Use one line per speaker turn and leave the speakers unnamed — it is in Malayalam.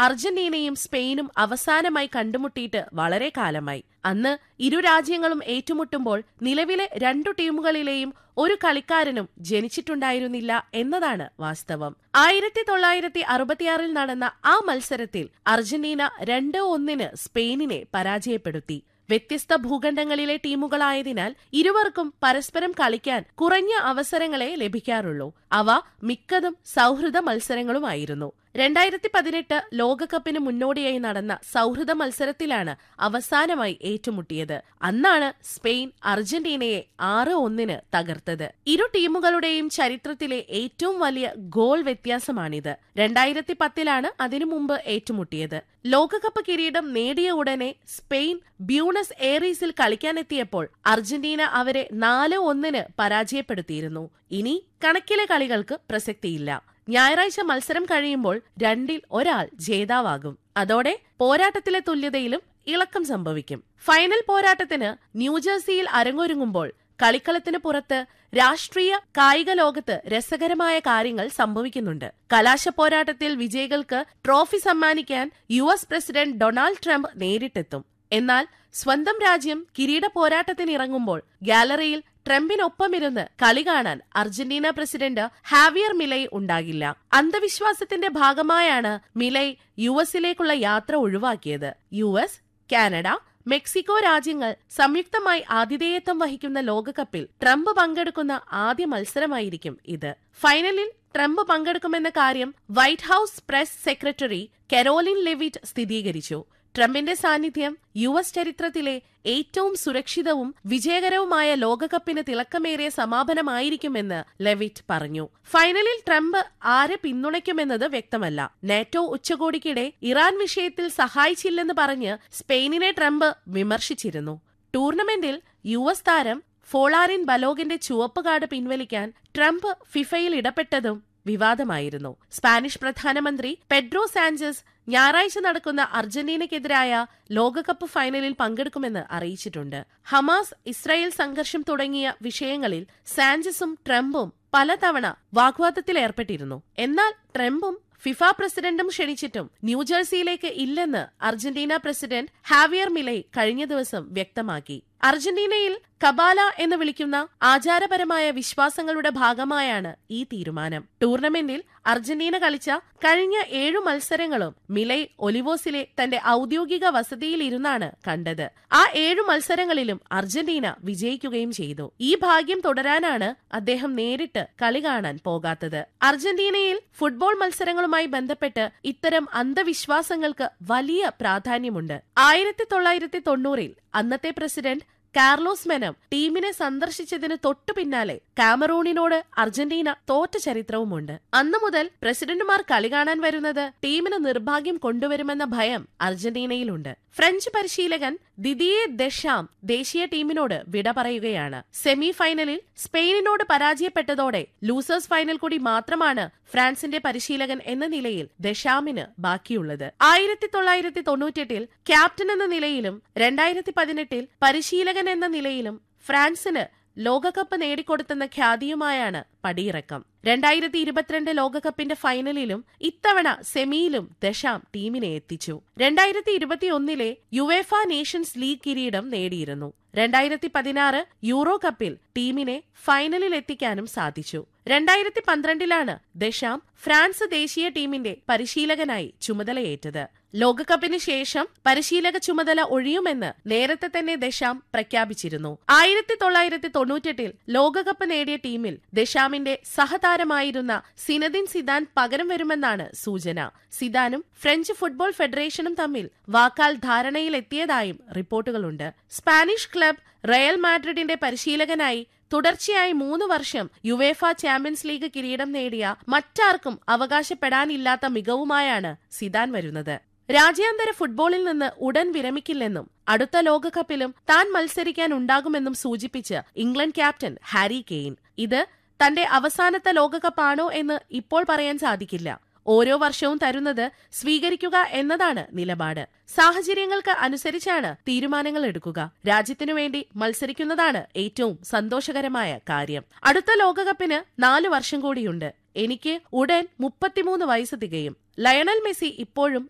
അർജന്റീനയും സ്പെയിനും അവസാനമായി കണ്ടുമുട്ടിയിട്ട് വളരെ കാലമായി അന്ന് ഇരു രാജ്യങ്ങളും ഏറ്റുമുട്ടുമ്പോൾ നിലവിലെ രണ്ടു ടീമുകളിലെയും ഒരു കളിക്കാരനും ജനിച്ചിട്ടുണ്ടായിരുന്നില്ല എന്നതാണ് വാസ്തവം ആയിരത്തി തൊള്ളായിരത്തി അറുപത്തിയാറിൽ നടന്ന ആ മത്സരത്തിൽ അർജന്റീന രണ്ട് ഒന്നിന് സ്പെയിനിനെ പരാജയപ്പെടുത്തി വ്യത്യസ്ത ഭൂഖണ്ഡങ്ങളിലെ ടീമുകളായതിനാൽ ഇരുവർക്കും പരസ്പരം കളിക്കാൻ കുറഞ്ഞ അവസരങ്ങളെ ലഭിക്കാറുള്ളൂ അവ മിക്കതും സൗഹൃദ മത്സരങ്ങളുമായിരുന്നു രണ്ടായിരത്തി പതിനെട്ട് ലോകകപ്പിന് മുന്നോടിയായി നടന്ന സൗഹൃദ മത്സരത്തിലാണ് അവസാനമായി ഏറ്റുമുട്ടിയത് അന്നാണ് സ്പെയിൻ അർജന്റീനയെ ആറ് ഒന്നിന് തകർത്തത് ഇരു ടീമുകളുടെയും ചരിത്രത്തിലെ ഏറ്റവും വലിയ ഗോൾ വ്യത്യാസമാണിത് രണ്ടായിരത്തി പത്തിലാണ് അതിനു മുമ്പ് ഏറ്റുമുട്ടിയത് ലോകകപ്പ് കിരീടം നേടിയ ഉടനെ സ്പെയിൻ ബ്യൂണസ് എയറീസിൽ കളിക്കാനെത്തിയപ്പോൾ അർജന്റീന അവരെ നാല് ഒന്നിന് പരാജയപ്പെടുത്തിയിരുന്നു ഇനി കണക്കിലെ കളികൾക്ക് പ്രസക്തിയില്ല ഞായറാഴ്ച മത്സരം കഴിയുമ്പോൾ രണ്ടിൽ ഒരാൾ ജേതാവാകും അതോടെ പോരാട്ടത്തിലെ തുല്യതയിലും ഇളക്കം സംഭവിക്കും ഫൈനൽ പോരാട്ടത്തിന് ന്യൂജേഴ്സിയിൽ അരങ്ങൊരുങ്ങുമ്പോൾ കളിക്കളത്തിന് പുറത്ത് രാഷ്ട്രീയ കായിക ലോകത്ത് രസകരമായ കാര്യങ്ങൾ സംഭവിക്കുന്നുണ്ട് കലാശ പോരാട്ടത്തിൽ വിജയികൾക്ക് ട്രോഫി സമ്മാനിക്കാൻ U S president Donald Trump നേരിട്ടെത്തും എന്നാൽ സ്വന്തം രാജ്യം കിരീട പോരാട്ടത്തിനിറങ്ങുമ്പോൾ ഗാലറിയിൽ ട്രംപിനൊപ്പമിരുന്ന് കളി കാണാൻ അർജന്റീന പ്രസിഡന്റ് ഹാവിയർ മിലൈ ഉണ്ടാകില്ല അന്ധവിശ്വാസത്തിന്റെ ഭാഗമായാണ് മിലൈ യു എസിലേക്കുള്ള യാത്ര ഒഴിവാക്കിയത് യു എസ് കാനഡ മെക്സിക്കോ രാജ്യങ്ങൾ സംയുക്തമായി ആതിഥേയത്വം വഹിക്കുന്ന ലോകകപ്പിൽ ട്രംപ് പങ്കെടുക്കുന്ന ആദ്യ മത്സരമായിരിക്കും ഇത് ഫൈനലിൽ ട്രംപ് പങ്കെടുക്കുമെന്ന കാര്യം White House press secretary Karoline Leavitt സ്ഥിരീകരിച്ചു ട്രംപിന്റെ സാന്നിധ്യം യു എസ് ചരിത്രത്തിലെ ഏറ്റവും സുരക്ഷിതവും വിജയകരവുമായ ലോകകപ്പിന് തിളക്കമേറിയ സമാപനമായിരിക്കുമെന്ന് ലെവിറ്റ് പറഞ്ഞു ഫൈനലിൽ ട്രംപ് ആരെ പിന്തുണയ്ക്കുമെന്നത് വ്യക്തമല്ല നാറ്റോ ഉച്ചകോടിക്കിടെ ഇറാൻ വിഷയത്തിൽ സഹായിച്ചില്ലെന്ന് പറഞ്ഞ് സ്പെയിനിനെ ട്രംപ് വിമർശിച്ചിരുന്നു ടൂർണമെന്റിൽ യു എസ് താരം ഫോളാറിൻ ബലോഗിന്റെ ചുവപ്പ് കാർഡ് പിൻവലിക്കാൻ ട്രംപ് ഫിഫയിൽ ഇടപെട്ടതും വിവാദമായിരുന്നു സ്പാനിഷ് പ്രധാനമന്ത്രി പെഡ്രോ സാഞ്ചസ് ഞായറാഴ്ച നടക്കുന്ന അർജന്റീനയ്ക്കെതിരായ ലോകകപ്പ് ഫൈനലിൽ പങ്കെടുക്കുമെന്ന് അറിയിച്ചിട്ടുണ്ട് ഹമാസ് ഇസ്രായേൽ സംഘർഷം തുടങ്ങിയ വിഷയങ്ങളിൽ സാഞ്ചസും ട്രംപും പലതവണ വാഗ്വാദത്തിലേർപ്പെട്ടിരുന്നു എന്നാൽ ട്രംപും ഫിഫ പ്രസിഡന്റും ക്ഷണിച്ചിട്ടും ന്യൂജേഴ്സിയിലേക്ക് ഇല്ലെന്ന് അർജന്റീന പ്രസിഡന്റ് ഹാവിയർ മിലൈ കഴിഞ്ഞ ദിവസം വ്യക്തമാക്കി അർജന്റീനയിൽ കബാല എന്ന് വിളിക്കുന്ന ആചാരപരമായ വിശ്വാസങ്ങളുടെ ഭാഗമായാണ് ഈ തീരുമാനം ടൂർണമെന്റിൽ അർജന്റീന കളിച്ച കഴിഞ്ഞ ഏഴു മത്സരങ്ങളും മിലൈ ഒലിവോസിലെ തന്റെ ഔദ്യോഗിക വസതിയിൽ ഇരുന്നാണ് കണ്ടത് ആ ഏഴു മത്സരങ്ങളിലും അർജന്റീന വിജയിക്കുകയും ചെയ്തു ഈ ഭാഗ്യം തുടരാനാണ് അദ്ദേഹം നേരിട്ട് കളി കാണാൻ പോകാത്തത് അർജന്റീനയിൽ ഫുട്ബോൾ മത്സരങ്ങളുമായി ബന്ധപ്പെട്ട് ഇത്തരം അന്ധവിശ്വാസങ്ങൾക്ക് വലിയ പ്രാധാന്യമുണ്ട് ആയിരത്തി തൊള്ളായിരത്തി തൊണ്ണൂറിൽ അന്നത്തെ പ്രസിഡന്റ് കാർലോസ് മെനം ടീമിനെ സന്ദർശിച്ചതിന് തൊട്ടു പിന്നാലെ കാമറൂണിനോട് അർജന്റീന തോറ്റ ചരിത്രവുമുണ്ട് അന്നു മുതൽ പ്രസിഡന്റുമാർ കളി കാണാൻ വരുന്നത് ടീമിന് നിർഭാഗ്യം കൊണ്ടുവരുമെന്ന ഭയം അർജന്റീനയിലുണ്ട് ഫ്രഞ്ച് പരിശീലകൻ ദിദിയെ ദഷാം ദേശീയ ടീമിനോട് വിട പറയുകയാണ് സെമി ഫൈനലിൽ സ്പെയിനിനോട് പരാജയപ്പെട്ടതോടെ ലൂസേഴ്സ് ഫൈനൽ കൂടി മാത്രമാണ് ഫ്രാൻസിന്റെ പരിശീലകൻ എന്ന നിലയിൽ ദഷാമിന് ബാക്കിയുള്ളത് ആയിരത്തി തൊള്ളായിരത്തി തൊണ്ണൂറ്റെട്ടിൽ ക്യാപ്റ്റൻ എന്ന നിലയിലും രണ്ടായിരത്തി പതിനെട്ടിൽ പരിശീലകൻ എന്ന നിലയിലും ഫ്രാൻസിന് ലോകകപ്പ് നേടിക്കൊടുത്തെന്ന ഖ്യാതിയുമായാണ് പടിയിറക്കം രണ്ടായിരത്തി ഇരുപത്തിരണ്ട് ലോകകപ്പിന്റെ ഫൈനലിലും ഇത്തവണ സെമിയിലും ദശാം ടീമിനെ എത്തിച്ചു രണ്ടായിരത്തി ഇരുപത്തിയൊന്നിലെ യുവേഫ നേഷൻസ് ലീഗ് കിരീടം നേടിയിരുന്നു രണ്ടായിരത്തി പതിനാറ് യൂറോ കപ്പിൽ ടീമിനെ ഫൈനലിൽ എത്തിക്കാനും സാധിച്ചു രണ്ടായിരത്തി പന്ത്രണ്ടിലാണ് ദശാം ഫ്രാൻസ് ദേശീയ ടീമിന്റെ പരിശീലകനായി ചുമതലയേറ്റത് ലോകകപ്പിന് ശേഷം പരിശീലക ചുമതല ഒഴിയുമെന്ന് നേരത്തെ തന്നെ ദശാം പ്രഖ്യാപിച്ചിരുന്നു ആയിരത്തി തൊള്ളായിരത്തി തൊണ്ണൂറ്റെട്ടിൽ ലോകകപ്പ് നേടിയ ടീമിൽ ദശാമിന്റെ സഹതാരമായിരുന്ന സിനദിൻ സിദാൻ പകരം വരുമെന്നാണ് സൂചന സിദാനും ഫ്രഞ്ച് ഫുട്ബോൾ ഫെഡറേഷനും തമ്മിൽ വാക്കാൽ ധാരണയിലെത്തിയതായും റിപ്പോർട്ടുകളുണ്ട് സ്പാനിഷ് ക്ലബ് റയൽ മാഡ്രിഡിന്റെ പരിശീലകനായി തുടർച്ചയായി മൂന്ന് വർഷം യുവേഫ ചാമ്പ്യൻസ് ലീഗ് കിരീടം നേടിയ മറ്റാർക്കും അവകാശപ്പെടാനില്ലാത്ത മികവുമായാണ് സിദാൻ വരുന്നത് രാജ്യാന്തര ഫുട്ബോളിൽ നിന്ന് ഉടൻ വിരമിക്കില്ലെന്നും അടുത്ത ലോകകപ്പിലും താൻ മത്സരിക്കാൻ ഉണ്ടാകുമെന്നും സൂചിപ്പിച്ച് ഇംഗ്ലണ്ട് ക്യാപ്റ്റൻ ഹാരി കെയ്ൻ ഇത് തന്റെ അവസാനത്തെ ലോകകപ്പാണോ എന്ന് ഇപ്പോൾ പറയാൻ സാധിക്കില്ല ഓരോ വർഷവും തരുന്നത് സ്വീകരിക്കുക എന്നതാണ് നിലപാട് സാഹചര്യങ്ങൾക്ക് അനുസരിച്ചാണ് തീരുമാനങ്ങൾ എടുക്കുക രാജ്യത്തിനു വേണ്ടി മത്സരിക്കുന്നതാണ് ഏറ്റവും സന്തോഷകരമായ കാര്യം അടുത്ത ലോകകപ്പിന് നാലു വർഷം കൂടിയുണ്ട് എനിക്ക് ഉടൻ മുപ്പത്തിമൂന്ന് വയസ്സ് തികയും ലയണൽ മെസ്സി ഇപ്പോഴും